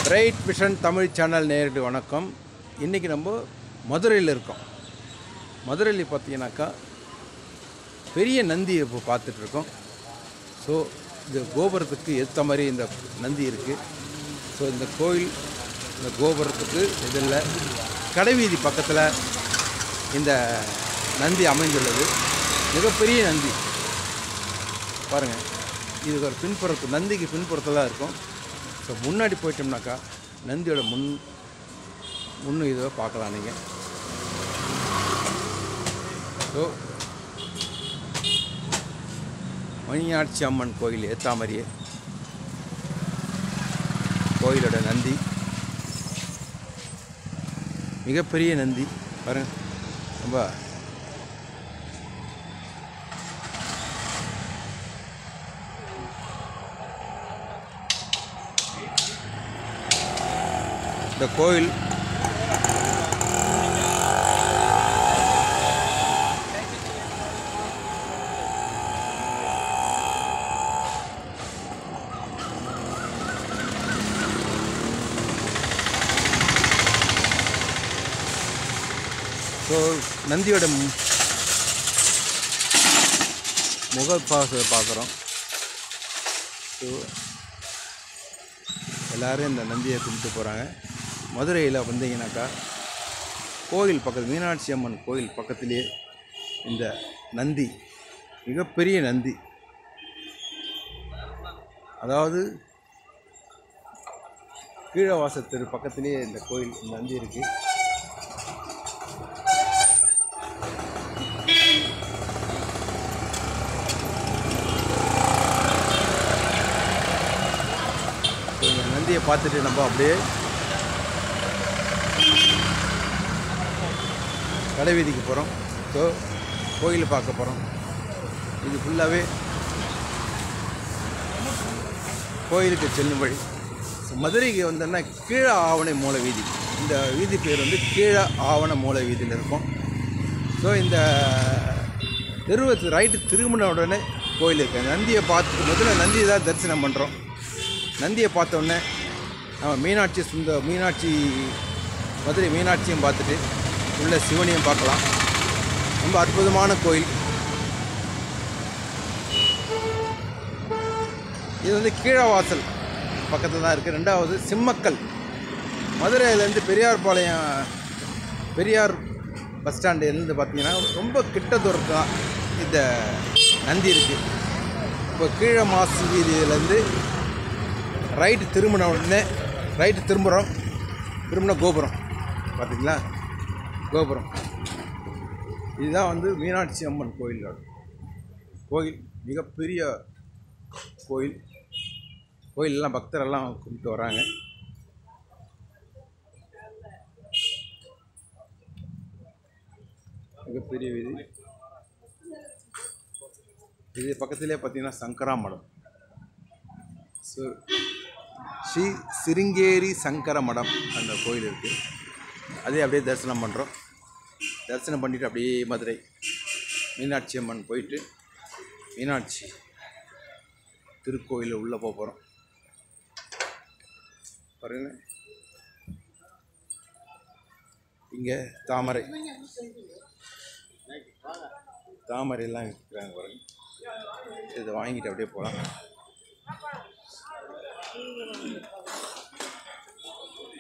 bright vision Tamil channel நேரடி வணக்கம் இன்றைக்கி நம்ம மதுரையில் இருக்கோம் மதுரையில் பார்த்தீங்கன்னாக்கா பெரிய நந்தி இப்போ பார்த்துட்ருக்கோம் ஸோ இந்த கோபுரத்துக்கு ஏற்ற மாதிரி இந்த நந்தி இருக்குது ஸோ இந்த கோயில் இந்த கோபுரத்துக்கு இதில் கடைவீதி பக்கத்தில் இந்த நந்தி அமைந்துள்ளது மிகப்பெரிய நந்தி பாருங்கள் இது ஒரு பின்புறத்து நந்திக்கு பின்புறத்தில் தான் இருக்கும் ஸோ முன்னாடி போயிட்டோம்னாக்கா நந்தியோட முன் முன்னு இதை பார்க்கலாம் நீங்கள் ஸோ மணியாட்சி அம்மன் கோயில் ஏத்தாமரியே கோயிலோட நந்தி மிகப்பெரிய நந்தி பாருங்க ரொம்ப இந்த கோயில் ஸோ நந்தியோட மு- முகப்பாச பார்க்குறோம் ஸோ எல்லாரும் இந்த நந்தியை கும்பிட்டு போகிறாங்க மதுரையில் வந்தீங்கன்னாக்கா கோயில் பக்கத்து மீனாட்சி அம்மன் கோயில் பக்கத்திலேயே இந்த நந்தி மிகப்பெரிய நந்தி அதாவது கீழவாசத்தெரு பக்கத்திலேயே இந்த கோயில் இந்த நந்தி இருக்குது ஸோ இந்த நந்தியை பார்த்துட்டு நம்ம அப்படியே கடைவீதிக்கு போகிறோம் ஸோ கோயில் பார்க்க போகிறோம் இது ஃபுல்லாகவே கோயிலுக்கு செல்லும் வழி ஸோ மதுரைக்கு வந்தோன்னா கீழ ஆவணை மூல வீதி இந்த வீதி பேர் வந்து கீழ ஆவண மூல வீதியில் இருக்கும் ஸோ இந்த தெருவத்து ரைட்டு திரும்பின உடனே கோயில் இருக்கு நந்தியை பார்த்து முதல்ல நந்தியை தான் தரிசனம் பண்ணுறோம் நந்தியை பார்த்த உடனே நம்ம மீனாட்சி சுந்த மீனாட்சி மதுரை மீனாட்சியும் பார்த்துட்டு உள்ள சிவனையும் பார்க்கலாம் ரொம்ப அற்புதமான கோயில் இது வந்து கீழவாசல் பக்கத்தில் தான் இருக்குது ரெண்டாவது சிம்மக்கல் மதுரையிலேருந்து பெரியார்பாளையம் பெரியார் பஸ் ஸ்டாண்டுலேருந்து பார்த்தீங்கன்னா ரொம்ப கிட்ட தூரம் தான் இந்த நந்தி இருக்குது இப்போ கீழ மாசு வீதியிலேருந்து ரைட்டு திரும்பின உடனே ரைட்டு திரும்புகிறோம் திரும்பின கோபுரம் பார்த்தீங்களா கோபுரம் இதுதான் வந்து மீனாட்சி அம்மன் கோயிலோட கோயில் மிகப்பெரிய கோயில் கோயிலெல்லாம் பக்தரெல்லாம் கும்பிட்டு வராங்க மிகப்பெரிய வீதி இது பக்கத்திலே பார்த்தீங்கன்னா சங்கரா மடம் ஸோ ஸ்ரீ சிருங்கேரி சங்கர மடம் அந்த கோயில் இருக்குது அதே அப்படியே தரிசனம் பண்ணுறோம் தரிசனம் பண்ணிவிட்டு அப்படியே மதுரை மீனாட்சி அம்மன் போயிட்டு மீனாட்சி திருக்கோயில் உள்ளே போக போகிறோம் பாருங்க இங்கே தாமரை தாமரையெல்லாம் விற்கிறாங்க பாருங்க இதை வாங்கிட்டு அப்படியே போகலாம்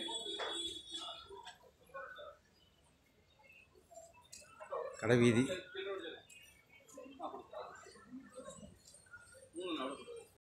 கடைவீதி